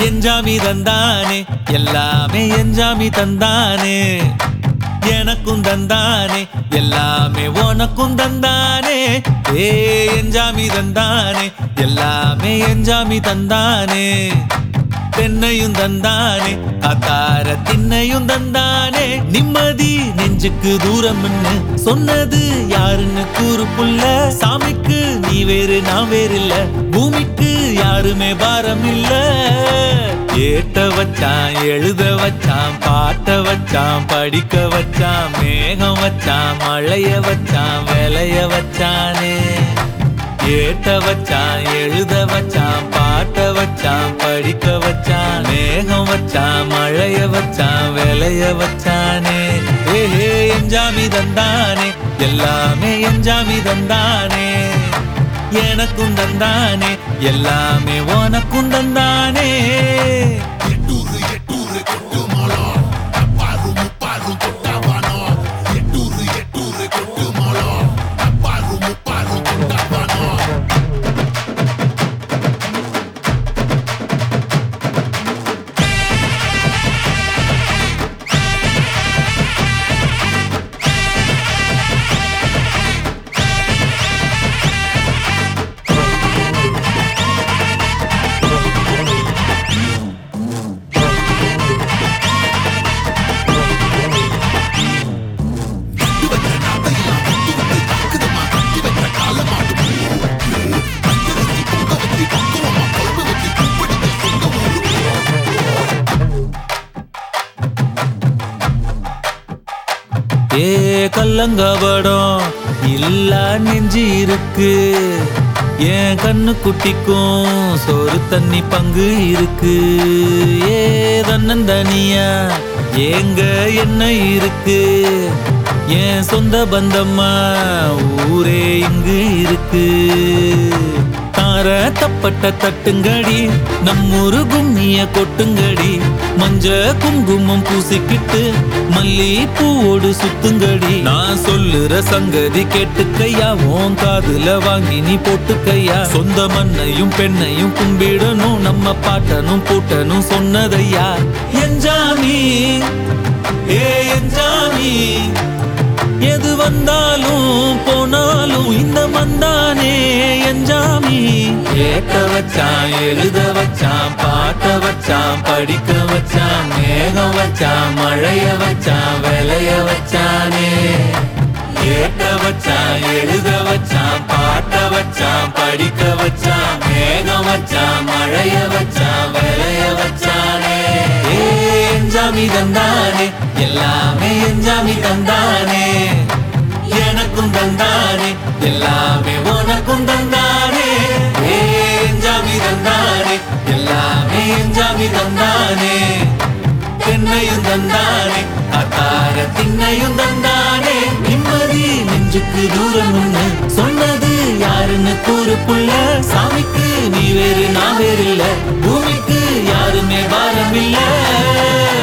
எஞ்சாமி தந்தானே எல்லாமே எஞ்சாமி தந்தானே எனக்கும் தந்தானே எல்லாமே உனக்கும் தந்தானே ஏ எஞ்சாமி தந்தானே எல்லாமே எஞ்சாமி தந்தானே பெண்ணையும் தந்தானே அத்தார திண்ணையும் தந்தானே நிம்மதி நெஞ்சுக்கு தூரம்னு சொன்னது யாருன்னு கூறு புள்ள சாமிக்கு நீ வேறு நான் வேறு இல்ல பூமிக்கு யாருமே பாரம் இல்ல ஏட்ட வச்சான் எழுத வச்சான் பாட்ட வச்சான் படிக்க வச்சான் மேகம் வச்சான் மழைய வச்சான் விளைய வச்சானே ஏட்ட வச்சான் எழுத வச்சான் பாட்ட வச்சான் படிக்க வச்சான் மேகம் வச்சான் மழைய வச்சான் விளைய வச்சானே ஏஹே எஞ்சாமி தந்தானே எல்லாமே எஞ்சாமி தந்தானே எனக்கும் தந்தானே எல்லாமே உனக்கும் தந்தானே எட்டூரு எட்டூரு கொட்டு மாலம் அப்பாரு முப்பாரு கொட்டாவானோ எட்டூரு எட்டூரு கொட்டு மாலம் அப்பாரு முப்பாரு கொட்டாவானோ ஏ கல்லங்கபடம் இல்ல நெஞ்சு இருக்கு என் கண்ணு குட்டிக்கும் சோறு தண்ணி பங்கு இருக்கு ஏ தன்னந்தனியா ஏங்க என்ன இருக்கு என் சொந்த பந்தம்மா ஊரே இங்கு இருக்கு தார தப்பட்ட தட்டுங்கடி நம்மூரு கும்மிய கொட்டுங்கடி மஞ்ச குங்குமம் பூசிக்கிட்டு மல்லி பூவோடு சுத்துங்கடி நான் சொல்லுற சங்கதி கேட்டுக்கையா உன் காதுல வாங்கி நீ போட்டுக்கையா சொந்த மண்ணையும் பெண்ணையும் கும்பிடணும் நம்ம பாட்டனும் பூட்டனும் சொன்னதையா எஞ்சாமி ஏ எஞ்சாமி எது வந்தாலும் போனாலும் இந்த மந்தானே எஞ்சாமி கேட்க வச்சான் எழுத வச்சான் பாட்ட வச்சான் படிக்க வச்சான் மேகம் வச்சான் மழைய வச்சான் விளைய வச்சானே கேட்க வச்சான் எழுத வச்சான் பாட்ட வச்சான் படிக்க வச்சான் மேகம் வச்சான் மழைய வச்சான் விளைய வச்சானே ஏ எஞ்சாமி தந்தானே எல்லாமே எஞ்சாமி தந்தானே எனக்கும் தந்தானே எல்லாமே உனக்கும் தந்தானே ஏ எஞ்சாமி தந்தானே எல்லாமே எஞ்சாமி தந்தானே பெண்ணையும் தந்தானே அத்தார திண்ணையும் தந்தானே நிம்மதி நெஞ்சுக்கு தூரம் ஒண்ணு சொன்னது யாருன்னு கூறு புள்ள சாமிக்கு நீ வேறு நான் வேறு இல்ல பூமிக்கு யாருமே பாரம் இல்ல